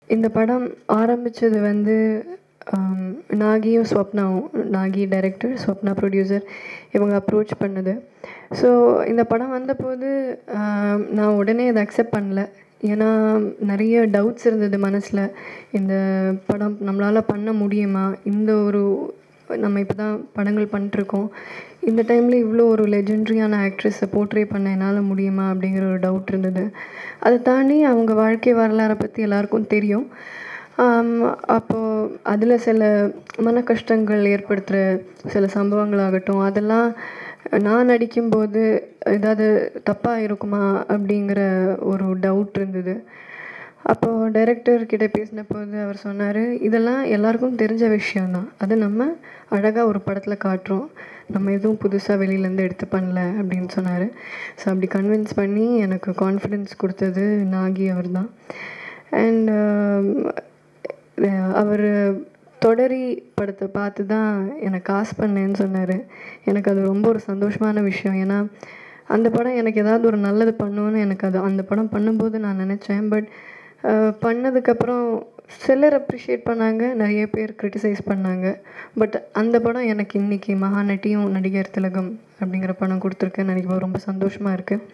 இந்த படம் ஆரம்பித்தது வந்து ஆம், நாகியும் ஸ்வப்னாவும் நாகி டைரக்டர் ஸ்வப்னா ப்ரொடியூசர் இவங்க அப்ரோச் பண்ணது ஸோ இந்த படம் வந்தபோது ஆம், நான் உடனே அதை அக்செப்ட் பண்ணல ஏன்னா நிறைய டவுட்ஸ் இருந்தது மனசில் இந்த படம் நம்மளால் பண்ண முடியுமா இந்த ஒரு நம்ம இப்போ தான் படங்கள் பண்ணிட்டுருக்கோம் இந்த டைமில் இவ்வளோ ஒரு லெஜெண்ட்ரியான ஆக்ட்ரஸை போர்ட்ரே பண்ண என்னால் முடியுமா அப்படிங்கிற ஒரு டவுட் இருந்தது அதை தாண்டி அவங்க வாழ்க்கை வரலாறை பற்றி எல்லாருக்கும் தெரியும் அப்போது அதில் சில மன கஷ்டங்கள் ஏற்படுத்துகிற சில சம்பவங்களாகட்டும் அதெல்லாம் நான் நடிக்கும்போது ஏதாவது தப்பாக இருக்குமா அப்படிங்கிற ஒரு டவுட் இருந்தது அப்போது டைரக்டர் கிட்ட பேசின போது அவர் சொன்னார் இதெல்லாம் எல்லாருக்கும் தெரிஞ்ச விஷயந்தான் அதை நம்ம அழகாக ஒரு படத்தில் காட்டுறோம் நம்ம எதுவும் புதுசாக வெளியிலேருந்து எடுத்து பண்ணல அப்படின்னு சொன்னார் ஸோ அப்படி கன்வின்ஸ் பண்ணி எனக்கு கான்ஃபிடென்ஸ் கொடுத்தது நாகி அவர் தான் அண்ட் அவர் தொடரி படத்தை பார்த்து தான் எனக்கு காசு பண்ணேன்னு சொன்னார் எனக்கு அது ரொம்ப ஒரு சந்தோஷமான விஷயம் ஏன்னா அந்த படம் எனக்கு ஏதாவது ஒரு நல்லது பண்ணுன்னு எனக்கு அது அந்த படம் பண்ணும்போது நான் நினச்சேன் பட் பண்ணதுக்கப்புறம் சிலர் அப்ரிஷியேட் பண்ணாங்க நிறைய பேர் க்ரிட்டிசைஸ் பண்ணாங்க பட் அந்த படம் எனக்கு இன்றைக்கி மகாநட்டியும் நடிகர் திலகம் அப்படிங்கிற படம் கொடுத்துருக்கேன் நினைக்கும் ரொம்ப சந்தோஷமாக இருக்குது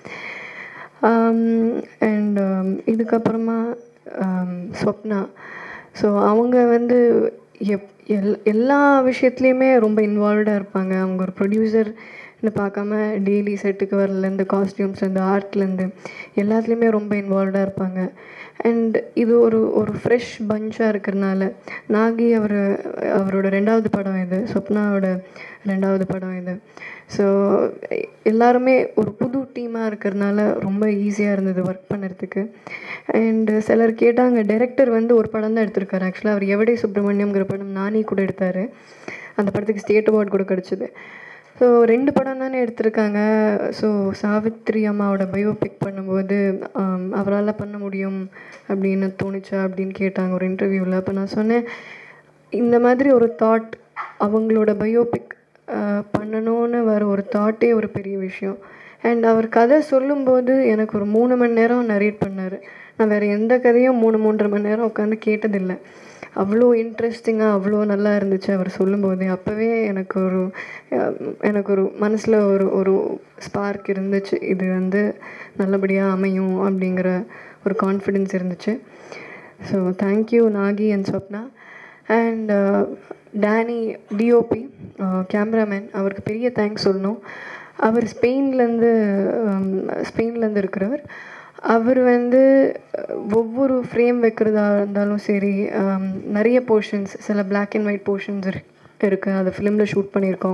அண்ட் இதுக்கப்புறமா ஆம், ஸ்வப்னா ஸோ அவங்க வந்து எப் எல் எல்லா விஷயத்துலையுமே ரொம்ப இன்வால்வ்டாக இருப்பாங்க அவங்க ஒரு ப்ரொடியூசர்னு பார்க்காம டெய்லி செட்டுக்கு வரலேருந்து காஸ்டியூம்ஸ்லேருந்து ஆர்ட்லேருந்து எல்லாத்துலேயுமே ரொம்ப இன்வால்வ்டாக இருப்பாங்க அண்ட் இது ஒரு ஒரு ஃப்ரெஷ் பஞ்சாக இருக்கிறனால நாகி அவர் அவரோட ரெண்டாவது படம் இது சொப்னாவோட ரெண்டாவது படம் இது ஸோ எல்லாருமே ஒரு புது டீமாக இருக்கிறதுனால ரொம்ப ஈஸியாக இருந்தது ஒர்க் பண்ணுறதுக்கு அண்டு சிலர் கேட்டாங்க டைரக்டர் வந்து ஒரு படம் தான் எடுத்திருக்காரு ஆக்சுவலாக அவர் எவடே சுப்பிரமணியம்ங்கிற படம் நானி கூட எடுத்தார் அந்த படத்துக்கு ஸ்டேட் அவார்டு கூட கிடச்சிது ஸோ ரெண்டு படம் தானே எடுத்திருக்காங்க ஸோ சாவித்ரி அம்மாவோட பயோபிக் பண்ணும்போது ஆம், அவரால் பண்ண முடியும் அப்படின்னு தோணுச்சா அப்படின்னு கேட்டாங்க ஒரு இன்டர்வியூவில் அப்போ நான் சொன்னேன் இந்த மாதிரி ஒரு தாட் அவங்களோட பயோபிக் பண்ணணும்னு வர ஒரு தாட்டே ஒரு பெரிய விஷயம் அண்ட் அவர் கதை சொல்லும்போது எனக்கு ஒரு மூணு மணி நேரம் நரேட் பண்ணார் நான் வேறு எந்த கதையும் மூணு மூன்றரை மணி நேரம் உட்காந்து கேட்டதில்லை அவ்வளோ இன்ட்ரெஸ்டிங்காக அவ்வளோ நல்லா இருந்துச்சு அவர் சொல்லும்போது அப்போவே எனக்கு ஒரு அஹ், எனக்கு ஒரு மனசில் ஒரு ஒரு ஸ்பார்க் இருந்துச்சு இது வந்து நல்லபடியாக அமையும் அப்படிங்கிற ஒரு கான்ஃபிடென்ஸ் இருந்துச்சு so thank you Nagi and Swapna and Danny DOP cameraman அவருக்கு பெரிய தேங்க்ஸ் சொல்லணும் அவர் ஸ்பெயின்லேருந்து ஸ்பெயின்லேருந்து இருக்கிறவர் அவர் வந்து அஹ், ஒவ்வொரு ஃப்ரேம் வைக்கிறதா இருந்தாலும் சரி ஆம், நிறைய போர்ஷன்ஸ் சில பிளாக் அண்ட் ஒயிட் போர்ஷன்ஸ் இருக்குது அதை ஃபிலிமில் ஷூட் பண்ணியிருக்கோம்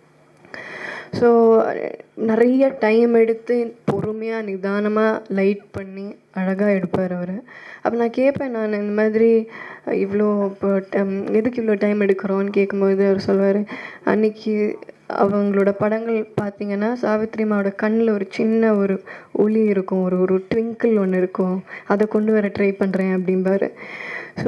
ஸோ நிறைய டைம் எடுத்து பொறுமையாக நிதானமாக லைட் பண்ணி அழகாக எடுப்பார் அவர் அப்போ நான் கேட்பேன் நான் இந்த மாதிரி இவ்வளோ இப்போ டைம் எதுக்கு இவ்வளோ டைம் எடுக்கிறோன்னு கேட்கும்போது அவர் சொல்வார் அன்னைக்கு அவங்களோட படங்கள் பார்த்தீங்கன்னா சாவித்ரிமாவோட கண்ணில் ஒரு சின்ன ஒரு ஒளி இருக்கும் ஒரு ஒரு ட்விங்கிள் ஒன்று இருக்கும் அதை கொண்டு வர ட்ரை பண்ணுறேன் அப்படிம்பாரு ஸோ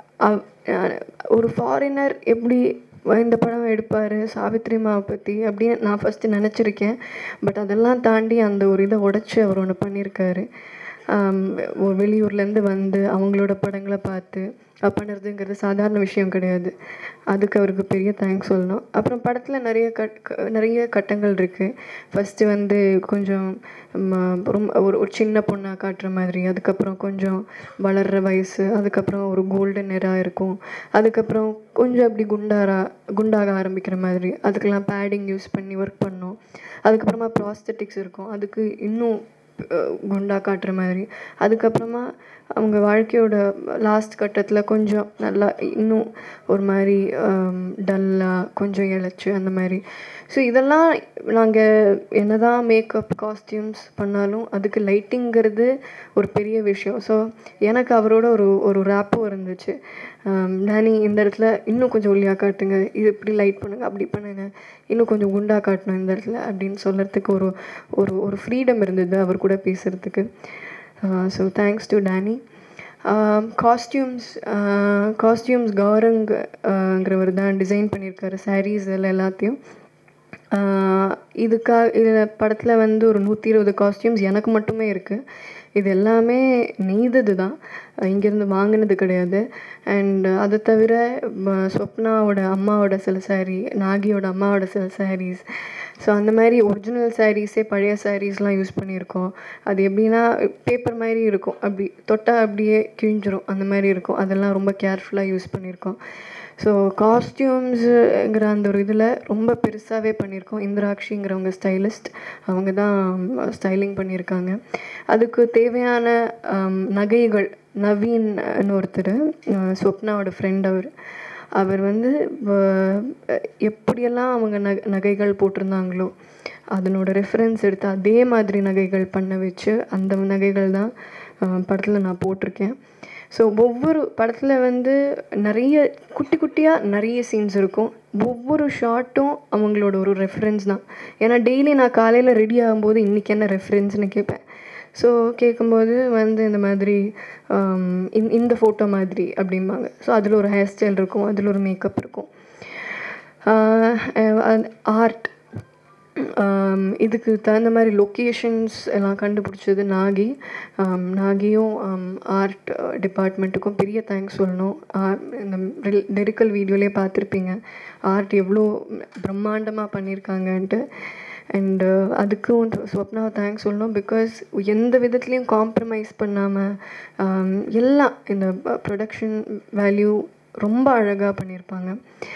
ஒரு ஃபாரினர் எப்படி இந்த படம் எடுப்பார் சாவித்ரிமாவை பற்றி அப்படின்னு நான் ஃபஸ்ட்டு நினச்சிருக்கேன் பட் அதெல்லாம் தாண்டி அந்த ஒரு இதை உடச்சி அவர் ஒன்று பண்ணியிருக்காரு ஆம், ஒரு வெளியூர்லேருந்து வந்து அவங்களோட படங்களை பார்த்து அஹ் பண்ணுறதுங்கிறது சாதாரண விஷயம் கிடையாது அதுக்கு அவருக்கு பெரிய தேங்க்ஸ் சொல்லணும் அப்புறம் படத்தில் நிறைய கட் க- நிறைய கட்டங்கள் இருக்குது ஃபஸ்ட்டு வந்து கொஞ்சம் ம, ரொம்ப ஒரு ஒரு சின்ன பொண்ணாக காட்டுற மாதிரி அதுக்கப்புறம் கொஞ்சம் வளர்கிற வயசு அதுக்கப்புறம் ஒரு கோல்டன் நிறா இருக்கும் அதுக்கப்புறம் கொஞ்சம் அப்படி குண்டாரா குண்டாக ஆரம்பிக்கிற மாதிரி அதுக்கெல்லாம் பேடிங் யூஸ் பண்ணி ஒர்க் பண்ணோம் அதுக்கப்புறமா ப்ராஸ்தட்டிக்ஸ் இருக்கும் அதுக்கு இன்னும் அஹ், குண்டா காட்டுற மாதிரி அதுக்கப்புறமா அவங்க வாழ்க்கையோட லாஸ்ட் கட்டத்தில் கொஞ்சம் நல்லா இன்னும் ஒரு மாதிரி டல்லாக கொஞ்சம் இழைச்சி அந்த மாதிரி ஸோ இதெல்லாம் நாங்கள் என்னதான் மேக்கப் காஸ்டியூம்ஸ் பண்ணாலும் அதுக்கு லைட்டிங்கிறது ஒரு பெரிய விஷயம் ஸோ எனக்கு அவரோட ஒரு ஒரு ரேப்போ இருந்துச்சு ஆம், டேனி இந்த இடத்துல இன்னும் கொஞ்சம் ஒல்லியாக காட்டுங்க இது இப்படி லைட் பண்ணுங்க அப்படி பண்ணுங்க இன்னும் கொஞ்சம் குண்டாக காட்டணும் இந்த இடத்துல அப்படின்னு சொல்கிறதுக்கு ஒரு ஒரு ஒரு ஃப்ரீடம் இருந்தது அவர் கூட பேசுகிறதுக்கு so thanks to Danny costumes costumes கௌரங்கிறவர் தான் டிசைன் பண்ணியிருக்காரு சாரீஸ் எல்லாம் எல்லாத்தையும் ஆஹ் இதுக்காக இதில் படத்தில் வந்து ஒரு நூற்றி இருபது காஸ்டியூம்ஸ் எனக்கு மட்டுமே இருக்குது இது எல்லாமே நெய்தது தான் இங்கேருந்து வாங்கினது கிடையாது அண்ட் அதை தவிர ம- ஸ்வப்னாவோட அம்மாவோட சில saree நாகியோட அம்மாவோட சில sarees ஸோ அந்த மாதிரி ஒரிஜினல் சாரீஸே பழைய சாரீஸ்லாம் யூஸ் பண்ணியிருக்கோம் அது எப்படின்னா பேப்பர் மாதிரி இருக்கும் அப்படி தொட்டால் அப்படியே கிழிஞ்சிரும் அந்த மாதிரி இருக்கும் அதெல்லாம் ரொம்ப கேர்ஃபுல்லாக யூஸ் பண்ணியிருக்கோம் ஸோ காஸ்டியூம்ஸுங்கிற அந்த ஒரு இதில் ரொம்ப பெருசாகவே பண்ணியிருக்கோம் இந்திராட்சிங்கிறவங்க ஸ்டைலிஸ்ட் அவங்க தான் ஸ்டைலிங் பண்ணியிருக்காங்க அதுக்கு தேவையான ஆம், நகைகள் நவீன் ஒருத்தர் ஸ்வப்னாவோட ஃப்ரெண்ட் அவர் அவர் வந்து வ- எப்படியெல்லாம் அவங்க நக நகைகள் போட்டிருந்தாங்களோ அதனோட ரெஃபரன்ஸ் எடுத்து அதே மாதிரி நகைகள் பண்ண வச்சு அந்த நகைகள் தான் படத்தில் நான் போட்டிருக்கேன் ஸோ ஒவ்வொரு படத்தில் வந்து நிறைய குட்டி குட்டியாக நிறைய சீன்ஸ் இருக்கும் ஒவ்வொரு ஷார்ட்டும் அவங்களோட ஒரு ரெஃபரன்ஸ் தான் ஏன்னா டெய்லி நான் காலையில் ரெடி ஆகும்போது இன்றைக்கி என்ன ரெஃபரன்ஸ்னு கேட்பேன் ஸோ கேட்கும்போது வந்து இந்த மாதிரி ஆம், இந்த- இந்த ஃபோட்டோ மாதிரி அப்படிம்பாங்க ஸோ அதில் ஒரு ஹேர் ஸ்டைல் இருக்கும் அதில் ஒரு மேக்கப் இருக்கும் ஆர்ட் இதுக்கு தகுந்த மாதிரி லொக்கேஷன்ஸ் எல்லாம் கண்டுபிடிச்சது நாகி ஆம், நாகியும் ஆர்ட் டிபார்ட்மெண்ட்டுக்கும் பெரிய தேங்க்ஸ் சொல்லணும் ஆ- இந்த டெரிக்கல் வீடியோலேயே பார்த்துருப்பீங்க ஆர்ட் எவ்வளோ பிரம்மாண்டமாக பண்ணியிருக்காங்கன்ட்டு அண்டு அதுக்கும் ஸ்வப்னாவை தேங்க்ஸ் சொல்லணும் பிகாஸ் எந்த விதத்துலேயும் காம்ப்ரமைஸ் பண்ணாமல் எல்லாம் இந்த ப்ரொடக்ஷன் வேல்யூ ரொம்ப அழகாக பண்ணியிருப்பாங்க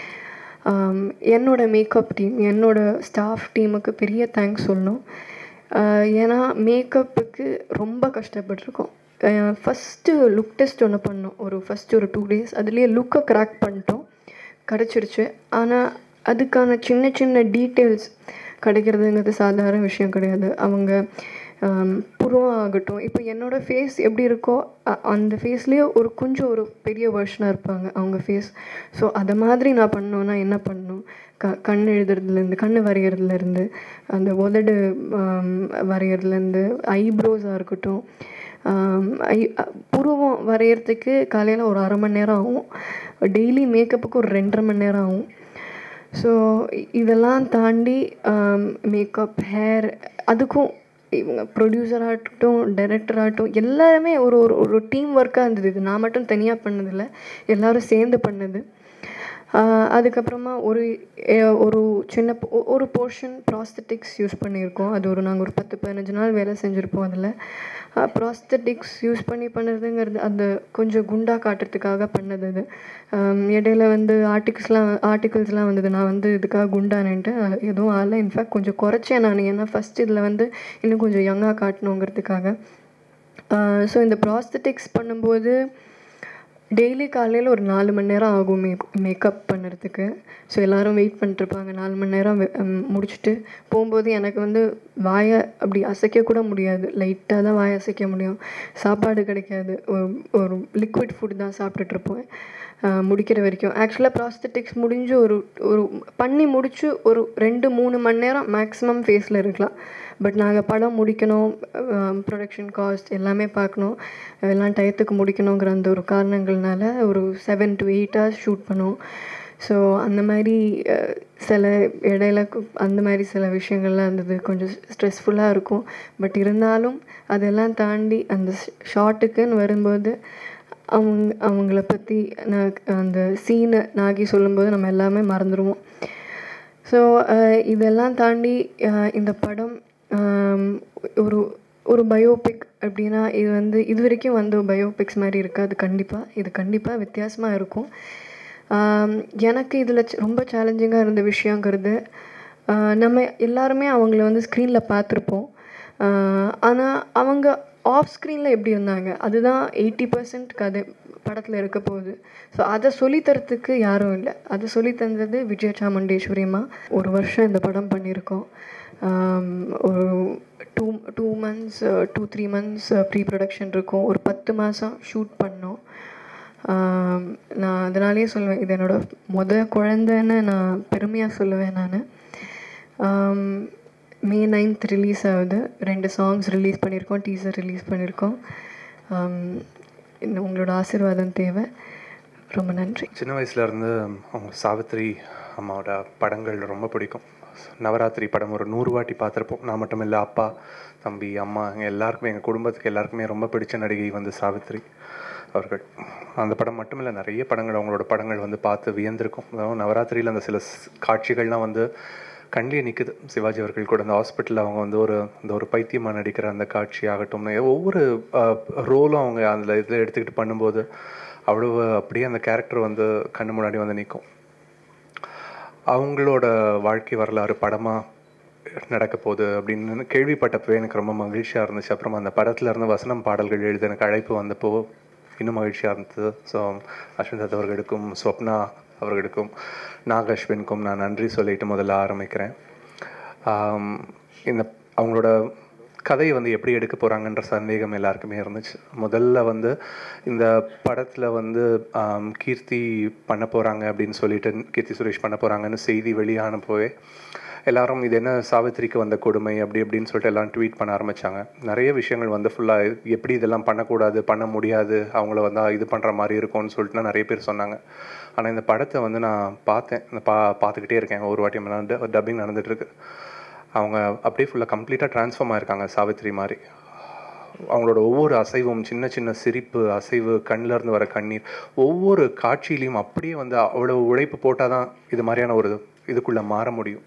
ஆம், என்னோட மேக்கப் டீம் என்னோட ஸ்டாஃப் டீமுக்கு பெரிய தேங்க்ஸ் சொல்லணும் ஆஹ் ஏன்னா மேக்கப்புக்கு ரொம்ப கஷ்டப்பட்டிருக்கோம் ஃபஸ்ட்டு லுக் டெஸ்ட் ஒன்று பண்ணோம் ஒரு ஃபஸ்ட்டு ஒரு டூ டேஸ் அதுலேயே லுக்கை கிராக் பண்ணிட்டோம் கிடச்சிருச்சு ஆனால் அதுக்கான சின்ன சின்ன டீட்டெயில்ஸ் கிடைக்கிறதுங்கிறது சாதாரண விஷயம் கிடையாது அவங்க ஆம், புருவம் ஆகட்டும் இப்போ என்னோட ஃபேஸ் எப்படி இருக்கோ அ- அந்த ஃபேஸ்லேயே ஒரு கொஞ்சம் ஒரு பெரிய வெர்ஷனாக இருப்பாங்க அவங்க ஃபேஸ் ஸோ அதை மாதிரி நான் பண்ணோன்னா என்ன பண்ணணும் க கண் எழுதுறதுலேருந்து கண் வரைகிறதுலேருந்து அந்த உதடு ஆம், வரைகிறதுலேருந்து ஐப்ரோஸாக இருக்கட்டும் ஆம், ஐ அ- புருவம் வரைகிறதுக்கு காலையில் ஒரு அரை மணி நேரம் ஆகும் டெய்லி மேக்கப்புக்கு ஒரு ரெண்டரை மணி நேரம் ஆகும் ஸோ இதெல்லாம் தாண்டி மேக்கப் ஹேர் அதுக்கும் இவங்க ப்ரொடியூசர் ஆகட்டும் டைரக்டர் ஆகட்டும் எல்லாருமே ஒரு ஒரு ஒரு டீம் ஒர்க்காக இருந்தது இது நான் மட்டும் தனியாக பண்ணதில்லை எல்லாரும் சேர்ந்து பண்ணது ஆஹ் அதுக்கப்புறமா ஒரு எ- ஒரு சின்ன பொ- ஒ- ஒரு போர்ஷன் ப்ராஸ்தட்டிக்ஸ் யூஸ் பண்ணியிருக்கோம் அது ஒரு நாங்கள் ஒரு பத்து பதினஞ்சு நாள் வேலை செஞ்சுருப்போம் அதில் ப்ராஸ்தட்டிக்ஸ் யூஸ் பண்ணி பண்ணுறதுங்கிறது அந்த கொஞ்சம் குண்டா காட்டுறதுக்காக பண்ணது அது ஆம், இடையில வந்து ஆர்டிகிள்ஸ்லாம் ஆர்டிகிள்ஸ்லாம் வந்தது நான் வந்து இதுக்காக குண்டானேன்ட்டு அது எதுவும் ஆகல இன்ஃபேக்ட் கொஞ்சம் குறைச்சேன் நான் ஏன்னா ஃபஸ்ட் இதில் வந்து இன்னும் கொஞ்சம் யங்காக காட்டணுங்கிறதுக்காக ஸோ இந்த ப்ராஸ்தட்டிக்ஸ் பண்ணும்போது டெய்லி காலையில் ஒரு நாலு மணி நேரம் ஆகும் மே மேக்கப் பண்ணுறதுக்கு ஸோ எல்லாரும் வெயிட் பண்ணிட்டுருப்பாங்க நாலு மணி நேரம் வெ- ம், முடிச்சுட்டு போகும்போது எனக்கு வந்து வாயை அப்படி அசைக்க கூட முடியாது லைட்டாக தான் வாயை அசைக்க முடியும் சாப்பாடு கிடைக்காது ஒரு- ஒரு லிக்விட் ஃபுட் தான் சாப்பிட்டுட்ருப்போம் முடிக்கிற வரைக்கும் ஆக்சுவலாக ப்ராஸ்தட்டிக்ஸ் முடிஞ்சு ஒரு ஒரு பண்ணி முடிச்சு ஒரு ரெண்டு மூணு மணி நேரம் மேக்ஸிமம் ஃபேஸில் இருக்கலாம் பட் நாங்கள் படம் முடிக்கணும் ப்ரொடக்ஷன் காஸ்ட் எல்லாமே பார்க்கணும் எல்லாம் டயத்துக்கு முடிக்கணுங்கிற அந்த ஒரு காரணங்கள்னால ஒரு seven to eight hours shoot பண்ணுவோம் ஸோ அந்த மாதிரி அஹ், சில இடையில கு- அந்த மாதிரி சில விஷயங்கள்லாம் இருந்தது கொஞ்சம் ஸ்ட்ரெஸ்ஃபுல்லாக இருக்கும் பட் இருந்தாலும் அதெல்லாம் தாண்டி அந்த ஷார்ட்டுக்குன்னு வரும்போது அவங்க அவங்கள பற்றி நான் அந்த சீனை நாகி சொல்லும்போது நம்ம எல்லாமே மறந்துடுவோம் ஸோ இதெல்லாம் தாண்டி அஹ், இந்த படம் ஆம், ஒரு ஒரு பயோபிக் அப்படின்னா இது வந்து இது வரைக்கும் வந்த பயோபிக்ஸ் மாதிரி இருக்காது கண்டிப்பாக இது கண்டிப்பாக வித்தியாசமாக இருக்கும் ஆம், எனக்கு இதில் ரொம்ப சேலஞ்சிங்காக இருந்த விஷயங்கிறது ஆஹ், நம்ம எல்லாருமே அவங்கள வந்து ஸ்க்ரீனில் பார்த்துருப்போம் ஆனால் அவங்க ஆஃப் ஸ்க்ரீனில் எப்படி இருந்தாங்க அதுதான் எயிட்டி பர்சன்ட் கதை படத்தில் இருக்க போகுது ஸோ அதை சொல்லித்தரத்துக்கு யாரும் இல்லை அதை சொல்லி தந்தது விஜய சாமுண்டேஸ்வரியம்மா ஒரு வருஷம் இந்த படம் பண்ணியிருக்கோம் ஆம், ஒரு two two months two three months pre production இருக்கும் ஒரு பத்து மாதம் ஷூட் பண்ணோம் ஆம், நான் அதனாலேயே சொல்லுவேன் இது என்னோட முத குழந்தைன்னு நான் பெருமையாக சொல்லுவேன் நான் மே நைன்த் ரிலீஸ் ஆகுது ரெண்டு சாங்ஸ் ரிலீஸ் பண்ணியிருக்கோம் டீசர் ரிலீஸ் பண்ணியிருக்கோம் ஆம், இன்னும் உங்களோட ஆசீர்வாதம் தேவை ரொம்ப நன்றி சின்ன வயசுல இருந்து அவங்க சாவித்ரி அம்மாவோட படங்கள் ரொம்ப பிடிக்கும் நவராத்திரி படம் ஒரு நூறு வாட்டி பார்த்துருப்போம் நான் மட்டும் இல்லை அப்பா தம்பி அம்மா எங்கள் எல்லாருக்குமே எங்கள் குடும்பத்துக்கு எல்லாருக்குமே ரொம்ப பிடிச்ச நடிகை வந்து சாவித்ரி அவர்கள் அந்த படம் மட்டும் இல்லை நிறைய படங்கள் அவங்களோட படங்கள் வந்து பார்த்து வியந்திருக்கும் அதாவது நவராத்திரியில் அந்த சில ஸ்- காட்சிகள்லாம் வந்து கண்ணிலே நிற்குது சிவாஜி அவர்கள் கூட அந்த ஹாஸ்பிட்டலில் அவங்க வந்து ஒரு இந்த ஒரு பைத்தியமாக நடிக்கிற அந்த காட்சி ஆகட்டும் ஒவ்வொரு ரோலும் அவங்க அதில் இதில் எடுத்துக்கிட்டு பண்ணும்போது அவ்வளவு அப்படியே அந்த கேரக்டர் வந்து கண்ணு முன்னாடி வந்து நிற்கும் அவங்களோட வாழ்க்கை வரலாறு படமாக நடக்க போகுது அப்படின்னு கேள்விப்பட்டப்பவே எனக்கு ரொம்ப மகிழ்ச்சியாக இருந்துச்சு அப்புறமா அந்த படத்துல இருந்து வசனம் பாடல்கள் எழுத எனக்கு அழைப்பு வந்தப்போ இன்னும் மகிழ்ச்சியாக இருந்தது ஸோ அஸ்வின் தத் அவர்களுக்கும் ஸ்வப்னா அவர்களுக்கும் நாக அஸ்வினுக்கும் நான் நன்றி சொல்லிட்டு முதல்ல ஆரம்பிக்கிறேன் ஆம், இந்த அவங்களோட கதையை வந்து எப்படி எடுக்க போகிறாங்கன்ற சந்தேகம் எல்லாருக்குமே இருந்துச்சு முதல்ல வந்து இந்த படத்தில் வந்து ஆம், கீர்த்தி பண்ண போகிறாங்க அப்படின்னு சொல்லிட்டு கீர்த்தி சுரேஷ் பண்ண போகிறாங்கன்னு செய்தி வெளியானப்போவே எல்லாரும் இது என்ன சாவித்திரிக்கு வந்த கொடுமை அப்படி இப்படின்னு சொல்லிட்டு எல்லாம் ட்வீட் பண்ண ஆரம்பிச்சாங்க நிறைய விஷயங்கள் வந்து ஃபுல்லாக எப்படி இதெல்லாம் பண்ணக்கூடாது பண்ண முடியாது அவங்கள வந்து இது பண்ணுற மாதிரி இருக்கும்னு சொல்லிட்டு நிறைய பேர் சொன்னாங்க ஆனால் இந்த படத்தை வந்து நான் பார்த்தேன் இந்த பா பார்த்துக்கிட்டே இருக்கேன் ஒரு வாட்டி டப்பிங் நடந்துட்டு இருக்கு அவங்க அப்படியே ஃபுல்லாக கம்ப்ளீட்டாக ட்ரான்ஸ்ஃபார்ம் ஆயிருக்காங்க சாவித்திரி மாதிரி அவங்களோட ஒவ்வொரு அசைவும் சின்ன சின்ன சிரிப்பு அசைவு கண்ணுல இருந்து வர கண்ணீர் ஒவ்வொரு காட்சியிலையும் அப்படியே வந்து அவ்வளவு உழைப்பு போட்டால் தான் இது மாதிரியான ஒரு இதுக்குள்ளே மாற முடியும்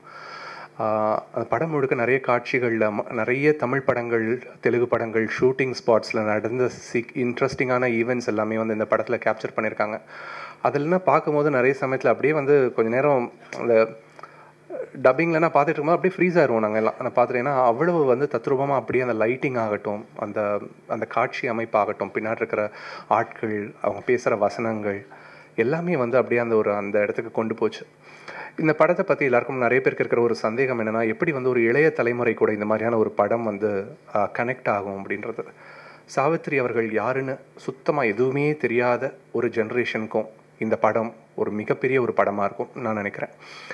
ஆஹ் அந்த படம் முழுக்க நிறைய காட்சிகளில் நிறைய தமிழ் படங்கள் தெலுங்கு படங்கள் ஷூட்டிங் ஸ்பாட்ஸில் நடந்த சிக் இன்ட்ரெஸ்டிங்கான ஈவெண்ட்ஸ் எல்லாமே வந்து இந்த படத்தில் கேப்சர் பண்ணியிருக்காங்க அதெல்லாம் பார்க்கும்போது நிறைய சமயத்தில் அப்படியே வந்து கொஞ்ச நேரம் அந்த டப்பிங்கில் நான் பார்த்துட்டு இருக்கும்போது அப்படியே ஃப்ரீஸ் ஆயிடுவோம் நாங்கள் எல்லாம் நான் பார்த்துட்டு ஏன்னா அவ்வளவு வந்து தத்ரூபமாக அப்படியே அந்த லைட்டிங் ஆகட்டும் அந்த அந்த காட்சி அமைப்பு ஆகட்டும் பின்னாடி இருக்கிற ஆட்கள் அவங்க பேசுகிற வசனங்கள் எல்லாமே வந்து அப்படியே அந்த ஒரு அந்த இடத்துக்கு கொண்டு போச்சு இந்த படத்தை பற்றி எல்லாருக்கும் நிறைய பேருக்கு இருக்கிற ஒரு சந்தேகம் என்னன்னா எப்படி வந்து ஒரு இளைய தலைமுறை கூட இந்த மாதிரியான ஒரு படம் வந்து கனெக்ட் ஆகும் அப்படின்றது சாவித்ரி அவர்கள் யாருன்னு சுத்தமாக எதுவுமே தெரியாத ஒரு ஜென்ரேஷனுக்கும் இந்த படம் ஒரு மிகப்பெரிய ஒரு படமாக இருக்கும் நான் நினைக்கிறேன்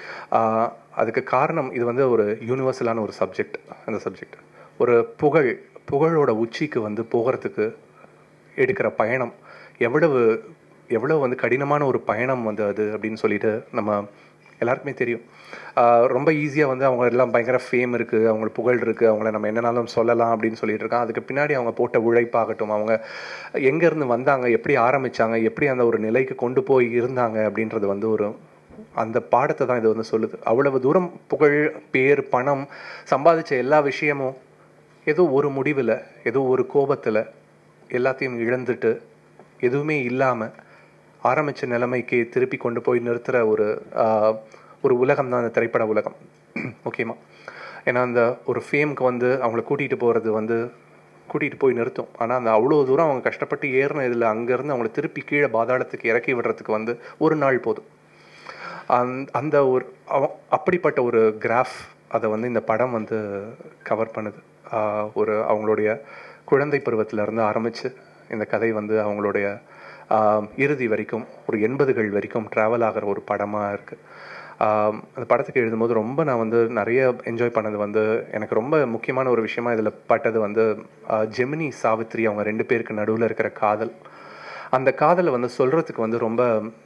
ஆஹ் அதுக்கு காரணம் இது வந்து ஒரு யூனிவர்சலான ஒரு சப்ஜெக்ட் அந்த சப்ஜெக்ட் ஒரு புகழ் புகழோட உச்சிக்கு வந்து போகிறதுக்கு எடுக்கிற பயணம் எவ்வளவு எவ்வளவு வந்து கடினமான ஒரு பயணம் வந்து அது அப்படின்னு சொல்லிட்டு நம்ம எல்லாருக்குமே தெரியும் ஆஹ் ரொம்ப ஈஸியாக வந்து அவங்க எல்லாம் பயங்கர ஃபேம் இருக்குது அவங்களுக்கு புகழ் இருக்குது அவங்கள நம்ம என்னனாலும் சொல்லலாம் அப்படின்னு சொல்லிட்டு இருக்கான் அதுக்கு பின்னாடி அவங்க போட்ட உழைப்பாகட்டும் அவங்க எங்கேருந்து வந்தாங்க எப்படி ஆரம்பிச்சாங்க எப்படி அந்த ஒரு நிலைக்கு கொண்டு போய் இருந்தாங்க அப்படின்றது வந்து ஒரு அந்த பாடத்தை தான் இது வந்து சொல்லுது அவ்வளவு தூரம் புகழ் பேர் பணம் சம்பாதிச்ச எல்லா விஷயமும் ஏதோ ஒரு முடிவில் ஏதோ ஒரு கோபத்தில் எல்லாத்தையும் இழந்துட்டு எதுவுமே இல்லாமல் ஆரம்பித்த நிலைமைக்கு திருப்பி கொண்டு போய் நிறுத்துகிற ஒரு ஆஹ், ஒரு உலகம் தான் அந்த திரைப்பட உலகம் முக்கியமாக ஏன்னா அந்த ஒரு ஃபேம்க்கு வந்து அவங்கள கூட்டிகிட்டு போகிறது வந்து கூட்டிகிட்டு போய் நிறுத்தும் ஆனால் அந்த அவ்வளோ தூரம் அவங்க கஷ்டப்பட்டு ஏறின இதில் அங்கேருந்து அவங்கள திருப்பி கீழே பாதாளத்துக்கு இறக்கி விடுறதுக்கு வந்து ஒரு நாள் போதும் அந்த அந்த ஒரு அவ- அப்படிப்பட்ட ஒரு கிராஃப் அதை வந்து இந்த படம் வந்து கவர் பண்ணுது ஆஹ் ஒரு அவங்களுடைய குழந்தை பருவத்துல இருந்து ஆரம்பித்து இந்த கதை வந்து அவங்களுடைய ஆஹ் இறுதி வரைக்கும் ஒரு எண்பதுகள் வரைக்கும் ட்ராவல் ஆகிற ஒரு படமாக இருக்குது அந்த படத்துக்கு எழுதும்போது ரொம்ப நான் வந்து நிறைய என்ஜாய் பண்ணது வந்து எனக்கு ரொம்ப முக்கியமான ஒரு விஷயமா இதில் பட்டது வந்து ஆஹ் ஜெமினி சாவித்ரி அவங்க ரெண்டு பேருக்கு நடுவில் இருக்கிற காதல் அந்த காதலை வந்து சொல்கிறதுக்கு வந்து ரொம்ப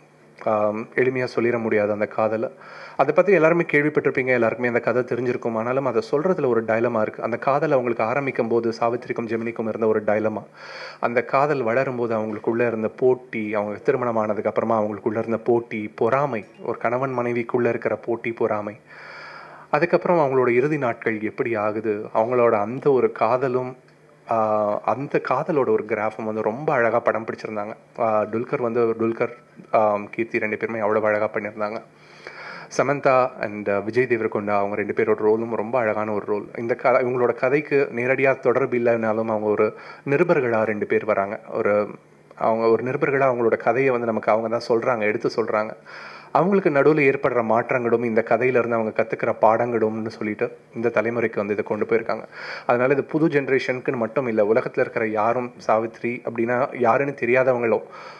எளிமையாக சொல்லிட முடியாது அந்த காதலை அதை பற்றி எல்லாருமே கேள்விப்பட்டிருப்பீங்க எல்லாருக்குமே அந்த கதை தெரிஞ்சிருக்கும் ஆனாலும் அதை சொல்கிறதுல ஒரு டைலமா இருக்குது அந்த காதல் அவங்களுக்கு ஆரம்பிக்கும் போது சாவித்திரிக்கும் ஜெமினிக்கும் இருந்த ஒரு டைலமா அந்த காதல் வளரும்போது அவங்களுக்குள்ளே இருந்த போட்டி அவங்க திருமணம் ஆனதுக்கு அப்புறமா அவங்களுக்குள்ள இருந்த போட்டி பொறாமை ஒரு கணவன் மனைவிக்குள்ளே இருக்கிற போட்டி பொறாமை அதுக்கப்புறம் அவங்களோட இறுதி நாட்கள் எப்படி ஆகுது அவங்களோட அந்த ஒரு காதலும் ஆஹ் அந்த காதலோட ஒரு கிராஃபும் வந்து ரொம்ப அழகாக படம் பிடிச்சிருந்தாங்க ஆஹ் துல்கர் வந்து துல்கர் ஆஹ் கீர்த்தி ரெண்டு பேருமே அவ்வளோ அழகாக பண்ணியிருந்தாங்க சமந்தா அண்ட் விஜய் தேவரகொண்டா அவங்க ரெண்டு பேரோட ரோலும் ரொம்ப அழகான ஒரு ரோல் இந்த க இவங்களோட கதைக்கு நேரடியாக தொடர்பு இல்லைனாலும் அவங்க ஒரு நிருபர்களாக ரெண்டு பேர் வராங்க ஒரு அவங்க ஒரு நிருபர்களாக அவங்களோட கதையை வந்து நமக்கு அவங்க தான் சொல்கிறாங்க எடுத்து சொல்கிறாங்க அவங்களுக்கு நடுவில் ஏற்படுற மாற்றங்களும் இந்த கதையிலேருந்து அவங்க கற்றுக்கிற பாடங்களும்னு சொல்லிட்டு இந்த தலைமுறைக்கு வந்து இதை கொண்டு போயிருக்காங்க அதனால இது புது ஜென்ரேஷனுக்குன்னு மட்டும் இல்லை உலகத்தில் இருக்கிற யாரும் சாவித்ரி அப்படின்னா யாருன்னு தெரியாதவங்களோ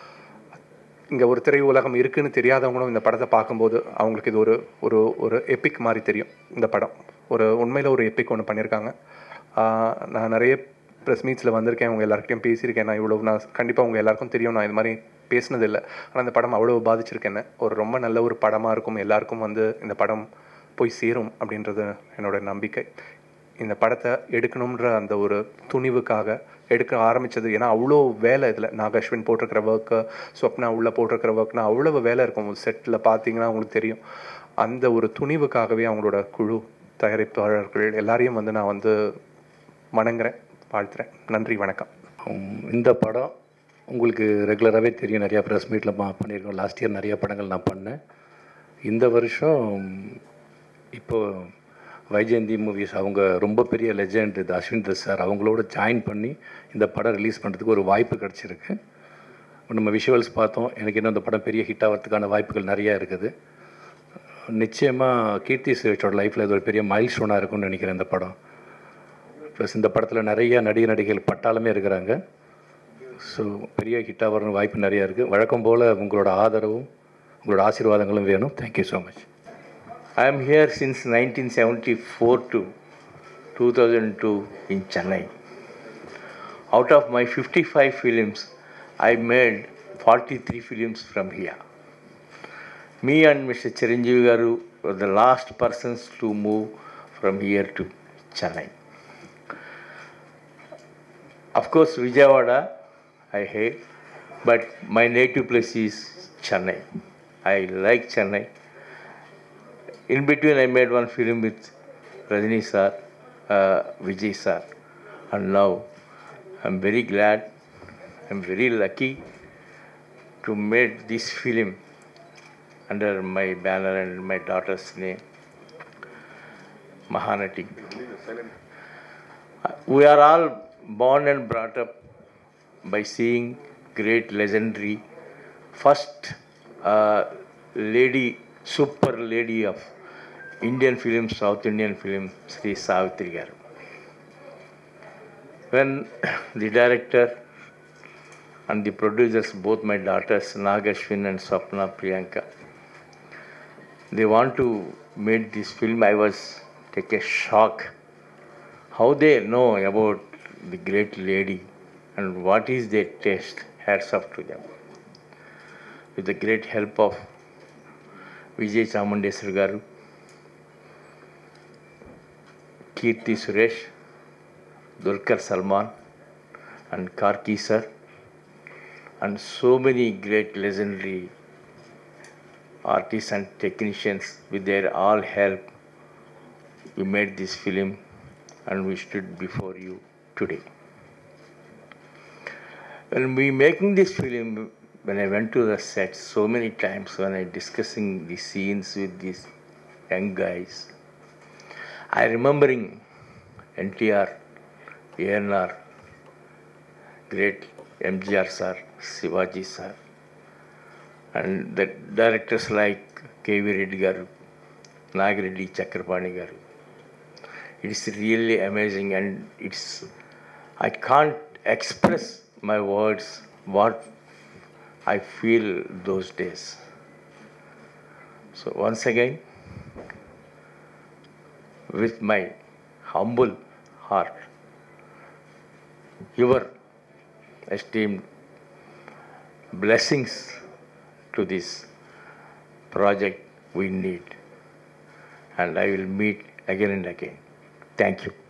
இங்கே ஒரு திரை உலகம் இருக்குன்னு தெரியாதவங்களும் இந்த படத்தை பார்க்கும்போது அவங்களுக்கு இது ஒரு ஒரு ஒரு எப்பிக் மாதிரி தெரியும் இந்த படம் ஒரு உண்மையில் ஒரு எப்பிக் ஒன்று பண்ணியிருக்காங்க ஆஹ் நான் நிறைய ப்ரெஸ் மீட்ஸில் வந்திருக்கேன் உங்கள் எல்லாருக்கிட்டையும் பேசியிருக்கேன் நான் இவ்வளோ நான் கண்டிப்பாக உங்கள் எல்லாருக்கும் தெரியும் நான் இது மாதிரி பேசினதில்லை ஆனால் இந்த படம் அவ்வளோ பாதிச்சிருக்கேன் என்ன ஒரு ரொம்ப நல்ல ஒரு படமாக இருக்கும் எல்லாருக்கும் வந்து இந்த படம் போய் சேரும் அப்படின்றது என்னோட நம்பிக்கை இந்த படத்தை எடுக்கணுன்ற அந்த ஒரு துணிவுக்காக எடுக்க ஆரம்பித்தது ஏன்னா அவ்வளோ வேலை இதில் நாகஸ்வின் போட்டிருக்கிற ஒர்க்கு ஸ்வப்னா உள்ளே போட்டிருக்கிற ஒர்க்னா அவ்வளவு வேலை இருக்கும் செட்டில் பார்த்தீங்கன்னா உங்களுக்கு தெரியும் அந்த ஒரு துணிவுக்காகவே அவங்களோட குழு தயாரிப்பாளர்கள் எல்லாரையும் வந்து நான் வந்து வணங்குறேன் வாழ்த்துறேன் நன்றி வணக்கம் உம், இந்த படம் உங்களுக்கு ரெகுலராகவே தெரியும் நிறையா ப்ரெஸ் மீட்டில் பண்ணியிருக்கோம் லாஸ்ட் இயர் நிறைய படங்கள் நான் பண்ணேன் இந்த வருஷம் இப்போ வைஜெயந்தி மூவிஸ் அவங்க ரொம்ப பெரிய லெஜெண்ட் இது அஸ்வின் தஸ் சார் அவங்களோட ஜாயின் பண்ணி இந்த படம் ரிலீஸ் பண்ணுறதுக்கு ஒரு வாய்ப்பு கிடச்சிருக்கு நம்ம விஷுவல்ஸ் பார்த்தோம் எனக்கு இன்னும் இந்த படம் பெரிய ஹிட் ஆகிறதுக்கான வாய்ப்புகள் நிறையா இருக்குது நிச்சயமாக கீர்த்தி சுரேஷோட லைஃப்பில் இது ஒரு பெரிய மைல் ஸ்டோனாக இருக்கும்னு நினைக்கிறேன் இந்த படம் ப்ளஸ் இந்த படத்தில் நிறைய நடிகை நடிகைகள் பட்டாளமே இருக்கிறாங்க ஸோ பெரிய ஹிட்டாக வரணும் வாய்ப்பு நிறையா இருக்குது வழக்கம் போல் உங்களோட ஆதரவும் உங்களோட ஆசீர்வாதங்களும் வேணும் thank you so much I am here since 1974 to 2002 in Chennai. Out of my 55 films, I made 43 films from here. Me and Mr. Chiranjeevi Garu were the last persons to move from here to Chennai. Of course, Vijayawada I hate, but my native place is Chennai. I like Chennai. In between, I made one film with Rajini sir, uh, Vijay sir, and now I'm very glad, I'm very lucky to make this film under my banner and my daughter's name, Mahanati. We are all born and brought up by seeing great legendary first uh, lady, super lady of Indian film, South Indian film, Sri Savitri Garu. When the director and the producers, both my daughters, Nagashwin and Swapna Priyanka, they want to make this film, I was take a shock. How they know about the great lady and what is their taste, hats off to them. With the great help of Vijay Chamundeswar Garu, Kirti Suresh, Dulkar Salman, and Karki sir, and so many great legendary artists and technicians with their all help, we made this film and we stood before you today. When we making this film, when I went to the set so many times when I discussing the scenes with these young guys, I remembering NTR, ANR, great MGR sir, Shivaji sir, and the directors like K.V. Reddy garu, Nagareddy Chakrapani garu. It is really amazing and it's, I can't express my words what I feel those days. So once again, with my humble heart, your esteemed blessings to this project we need. And I will meet again and again. Thank you.